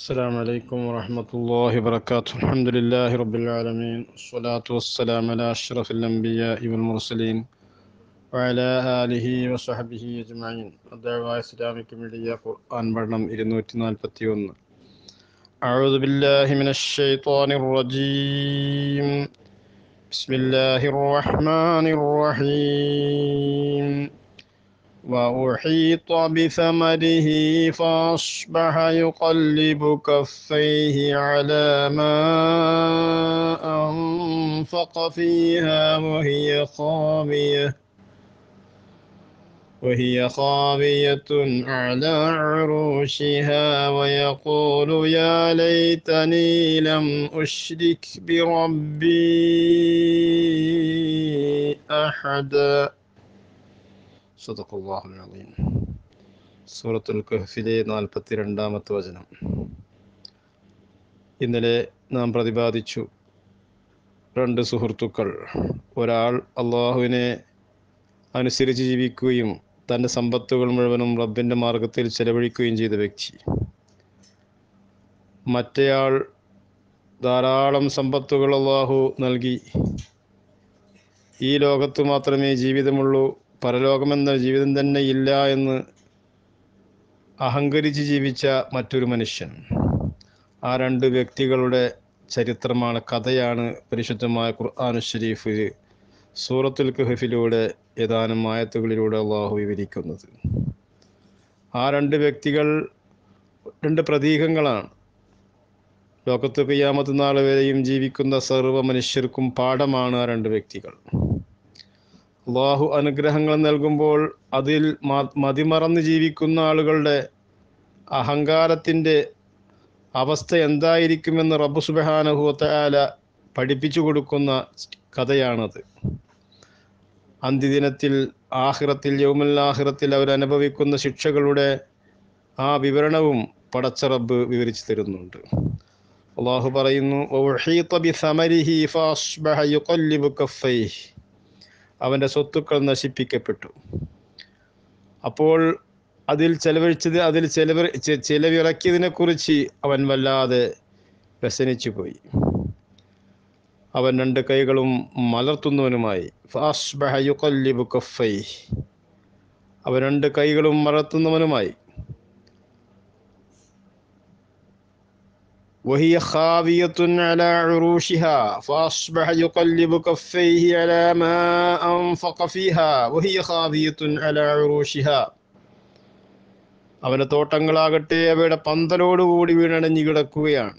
السلام عليكم ورحمة الله وبركاته الحمد لله رب العالمين والصلاة والسلام على أشرف الأنبياء والمرسلين وعلى آله وصحبه أجمعين الدعوة إسلامك ميديا قرآن برنم ഇരുന്നൂറ്റി നാൽപ്പത്തി ഒന്ന് أعوذ بالله من الشيطان الرجيم بسم الله الرحمن الرحيم وأحيط بثمره فأصبح يقلب كفيه على ما أنفق فيها وهي خاوية وهي خاوية على عروشها ويقول يا ليتني لم أشرك بربي أحدا സദഖുല്ലാഹുൽ സൂറത്തുൽ കഹ്ഫിലെ നാൽപ്പത്തി രണ്ടാമത്തെ വചനം ഇന്നലെ നാം പ്രതിപാദിച്ചു രണ്ട് സുഹൃത്തുക്കൾ ഒരാൾ അള്ളാഹുവിനെ അനുസരിച്ച് ജീവിക്കുകയും തൻ്റെ സമ്പത്തുകൾ മുഴുവനും റബ്ബിൻ്റെ മാർഗത്തിൽ ചെലവഴിക്കുകയും ചെയ്ത വ്യക്തി മറ്റേയാൾ ധാരാളം സമ്പത്തുകൾ അള്ളാഹു നൽകി ഈ ലോകത്ത് മാത്രമേ ജീവിതമുള്ളൂ പരലോകമെന്ന ജീവിതം തന്നെ ഇല്ല എന്ന് അഹങ്കരിച്ച് ജീവിച്ച മറ്റൊരു മനുഷ്യൻ ആ രണ്ട് വ്യക്തികളുടെ ചരിത്രമാണ് കഥയാണ് പരിശുദ്ധമായ ഖുർആാനു ഷരീഫ് സൂറത്തുൽ കഹഫിലൂടെ ഏതാനും ആയത്തുകളിലൂടെ അള്ളാഹു വിവരിക്കുന്നത് ആ രണ്ട് വ്യക്തികൾ രണ്ട് പ്രതീകങ്ങളാണ് ലോകത്ത് കയ്യാമത്ത് നാൾ വരെയും ജീവിക്കുന്ന സർവ്വ മനുഷ്യർക്കും പാഠമാണ് ആ രണ്ട് വ്യക്തികൾ അള്ളാഹു അനുഗ്രഹങ്ങൾ നൽകുമ്പോൾ അതിൽ മതിമറന്ന് ജീവിക്കുന്ന ആളുകളുടെ അഹങ്കാരത്തിൻ്റെ അവസ്ഥ എന്തായിരിക്കുമെന്ന് റബ്ബു സുബഹാനഹുവല പഠിപ്പിച്ചു കൊടുക്കുന്ന കഥയാണത് അന്ത്യദിനത്തിൽ ആഹിറത്തിൽ യൗമുല്ലാഹിറത്തിൽ അവരനുഭവിക്കുന്ന ശിക്ഷകളുടെ ആ വിവരണവും പടച്ച റബ്ബ് വിവരിച്ചു തരുന്നുണ്ട് അള്ളാഹു പറയുന്നു അവൻ്റെ സ്വത്തുക്കൾ നശിപ്പിക്കപ്പെട്ടു അപ്പോൾ അതിൽ ചെലവഴിച്ചത് അതിൽ ചെലവ് ചെലവിറക്കിയതിനെ കുറിച്ച് അവൻ വല്ലാതെ വ്യസനിച്ചു പോയി അവൻ രണ്ട് കൈകളും മലർത്തുന്നവനുമായി അവൻ രണ്ട് കൈകളും മലർത്തുന്നവനുമായി وهي خاوية على عروشها فأصبح يقلب كفيه على ما أنفق فيها وهي خاوية على عروشها അവന്റെ തോട്ടങ്ങളാകട്ടെ അവയുടെ പന്തലോടുകൂടി വീണടഞ്ഞു കിടക്കുകയാണ്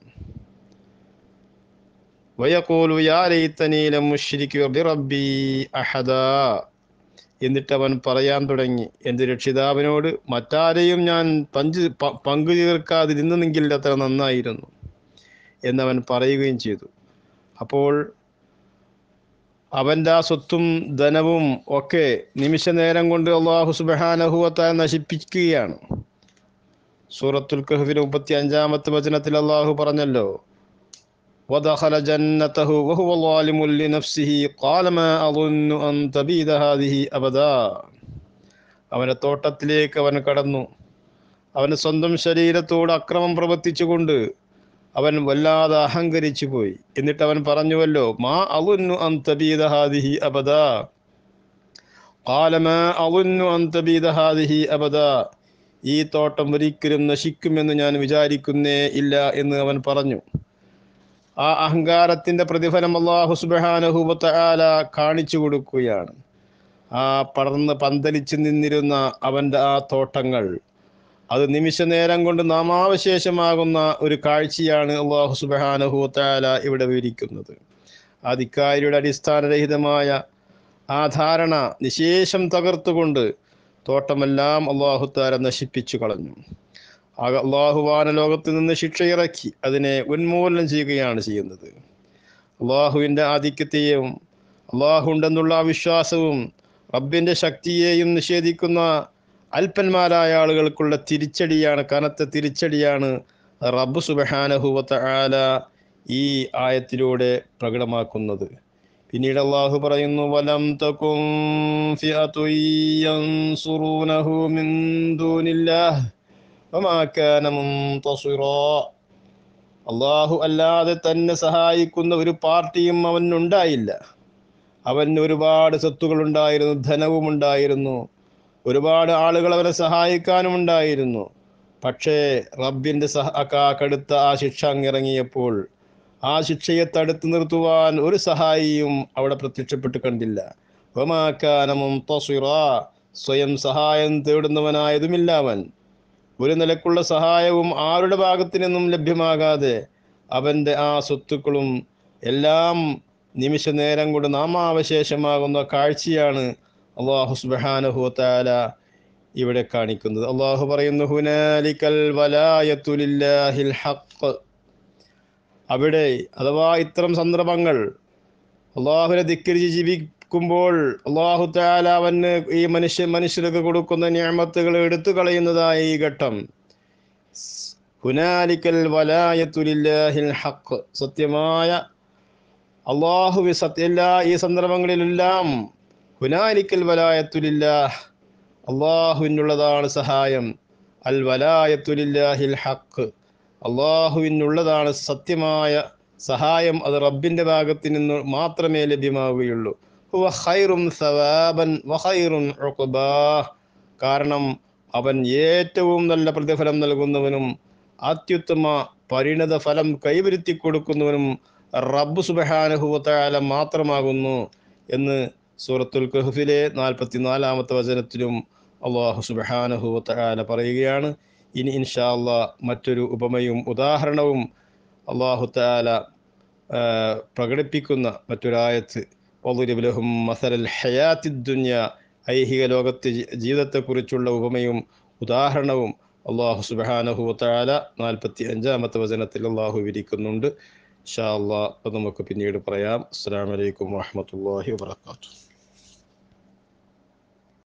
വയക്കോലു യാലൈത്തനീലം മുഷ്രിക്കു ബിറബ്ബി അഹദ എന്നിട്ട് അവൻ പറയാൻ തുടങ്ങി എൻ്റെ രക്ഷിതാവിനോട് മറ്റാരെയും ഞാൻ പഞ്ച് പങ്കു ചേർക്കാതിരുന്നെങ്കിൽ അത്ര നന്നായിരുന്നു എന്നവൻ പറയുകയും ചെയ്തു അപ്പോൾ അവൻ്റെ ആ സ്വത്തും ധനവും ഒക്കെ നിമിഷ നേരം കൊണ്ട് അള്ളാഹു സുബാനഹുവത്താൽ നശിപ്പിക്കുകയാണ് സൂറത്തുൽ കഹ്ഫിലെ മുപ്പത്തി അഞ്ചാമത്തെ വചനത്തിൽ അള്ളാഹു പറഞ്ഞല്ലോ ودخل جنته وهو ظالم لنفسه قال ما أظن أن تبيد هذه أبدا അവന്റെ തോട്ടത്തിലേക്ക് അവൻ കടന്നു അവന് സ്വന്തം ശരീരത്തോട് അക്രമം പ്രവർത്തിച്ചുകൊണ്ട് അവൻ വല്ലാതെ അഹങ്കരിച്ചു പോയി എന്നിട്ട് അവൻ പറഞ്ഞുവല്ലോ മാ അലുന്നു അന്തബീദഹാദിഹി അബദ കാലമാ അലുന്നു അന്തബീദഹാദിഹി അബദ ഈ തോട്ടം ഒരിക്കലും നശിക്കുമെന്ന് ഞാൻ വിചാരിക്കുന്നേ ഇല്ല എന്ന് അവൻ പറഞ്ഞു ആ അഹങ്കാരത്തിന്റെ പ്രതിഫലം അള്ളാഹു സുബാനഹുബല കാണിച്ചു കൊടുക്കുകയാണ് ആ പടർന്ന് പന്തലിച്ചു നിന്നിരുന്ന അവൻ്റെ ആ തോട്ടങ്ങൾ അത് നിമിഷ നേരം കൊണ്ട് നാമാവശേഷമാകുന്ന ഒരു കാഴ്ചയാണ് അള്ളാഹു സുബാനഹുത്താല ഇവിടെ വിവരിക്കുന്നത് ആ ധിക്കാരിയുടെ അടിസ്ഥാനരഹിതമായ ആ ധാരണ നിശേഷം തകർത്തുകൊണ്ട് തോട്ടമെല്ലാം അള്ളാഹുത്താല നശിപ്പിച്ചു കളഞ്ഞു അള്ളാഹുവാന ലോകത്ത് നിന്ന് ശിക്ഷ ഇറക്കി അതിനെ ഉന്മൂലനം ചെയ്യുകയാണ് ചെയ്യുന്നത് അള്ളാഹുവിൻ്റെ ആധിക്യത്തെയും അള്ളാഹു ഉണ്ടെന്നുള്ള വിശ്വാസവും റബ്ബിൻ്റെ ശക്തിയെയും നിഷേധിക്കുന്ന അല്പന്മാരായ ആളുകൾക്കുള്ള തിരിച്ചടിയാണ് കനത്ത തിരിച്ചടിയാണ് റബ്ബ് സുബഹാനഹുവത്ത ആല ഈ ആയത്തിലൂടെ പ്രകടമാക്കുന്നത് പിന്നീട് അള്ളാഹു പറയുന്നു വലം തകും ഫിഅതു യൻസുറൂനഹു മിൻ ദൂനില്ലാഹ് وما كان منتصرا അള്ളാഹു അല്ലാതെ തന്നെ സഹായിക്കുന്ന ഒരു പാർട്ടിയും അവനുണ്ടായില്ല അവന് ഒരുപാട് സ്വത്തുകളുണ്ടായിരുന്നു ധനവും ഉണ്ടായിരുന്നു ഒരുപാട് ആളുകൾ അവനെ സഹായിക്കാനും ഉണ്ടായിരുന്നു പക്ഷേ റബ്ബിന്റെ സഹ ക- കടുത്ത ആ ശിക്ഷ അങ്ങിറങ്ങിയപ്പോൾ ആ ശിക്ഷയെ തടുത്തു നിർത്തുവാൻ ഒരു സഹായിയും അവിടെ പ്രത്യക്ഷപ്പെട്ട് കണ്ടില്ല വമാക്കാന മുൻതസിറാ. സ്വയം സഹായം തേടുന്നവനായതുമില്ല അവൻ ഒരു നിലക്കുള്ള സഹായവും ആരുടെ ഭാഗത്തു നിന്നും ലഭ്യമാകാതെ അവൻ്റെ ആ സ്വത്തുക്കളും എല്ലാം നിമിഷ നേരം കൊണ്ട് നാമാവശേഷമാകുന്ന കാഴ്ചയാണ് അള്ളാഹു സുബ്ഹാനഹു തആല ഇവിടെ കാണിക്കുന്നത് അള്ളാഹു പറയുന്നു ഹുനാലിക്കൽ വലായത്തു ലില്ലാഹിൽ ഹഖ് അവിടെ അഥവാ ഇത്തരം സന്ദർഭങ്ങൾ അള്ളാഹുവിനെ ധിക്കരിച്ച് ജീവിക്കുമ്പോൾ അള്ളാഹു താല അവന് ഈ മനുഷ്യ മനുഷ്യർക്ക് കൊടുക്കുന്ന ഞാമത്തുകൾ എടുത്തു കളയുന്നതായ ഈ ഘട്ടം ഹുനാലിക്കൽ വലായത്തുലില്ലാഹിൽ ഹഖ് സത്യമായ അള്ളാഹു സത്യ എല്ലാ ഈ സന്ദർഭങ്ങളിലെല്ലാം ഹുനാലിക്കൽ വലായത്തുലില്ലാഹ് അള്ളാഹുവിനുള്ളതാണ് സഹായം അൽ വലായത്തുലില്ലാഹിൽ ഹഖ് അള്ളാഹുവിനുള്ളതാണ് സത്യമായ സഹായം അത് റബ്ബിന്റെ ഭാഗത്ത് നിന്ന് മാത്രമേ ലഭ്യമാവുകയുള്ളൂ ഹുവ ഖൈറും സവാബൻ വഖൈറുൻ ഉഖബാ കാരണം അവൻ ഏറ്റവും നല്ല പ്രതിഫലം നൽകുന്നവനും അത്യുത്തമ പരിണത ഫലം കൈവരുത്തി കൊടുക്കുന്നവനും റബ്ബ് സുബ്ഹാനഹു വതആല മാത്രമാകുന്നു എന്ന് സൂറത്തുൽ കഹ്ഫിലെ നാൽപ്പത്തിനാലാമത്തെ വചനത്തിലും അള്ളാഹു സുബ്ഹാനഹു വതആല പറയുകയാണ് ഇനി ഇൻഷാ അള്ളാ മറ്റൊരു ഉപമയും ഉദാഹരണവും അള്ളാഹു തആല ആ, പ്രകടിപ്പിക്കുന്ന മറ്റൊരായത്ത് വളുരിബ് മസലൽ ഹയാത്തി ദുന്യ ഐഹിക ലോകത്തെ ജി- ജീവിതത്തെക്കുറിച്ചുള്ള ഉപമയും ഉദാഹരണവും അള്ളാഹു സുബ്ഹാനഹു വതആല നാൽപ്പത്തി അഞ്ചാമത്തെ വചനത്തിൽ അള്ളാഹു വിരിക്കുന്നുണ്ട് ഇൻഷാ അള്ളാഹ് അത് നമുക്ക് പിന്നീട് പറയാം അസ്സലാമു അലൈക്കും വറഹ്മത്തുള്ളാഹി വബറകാതുഹു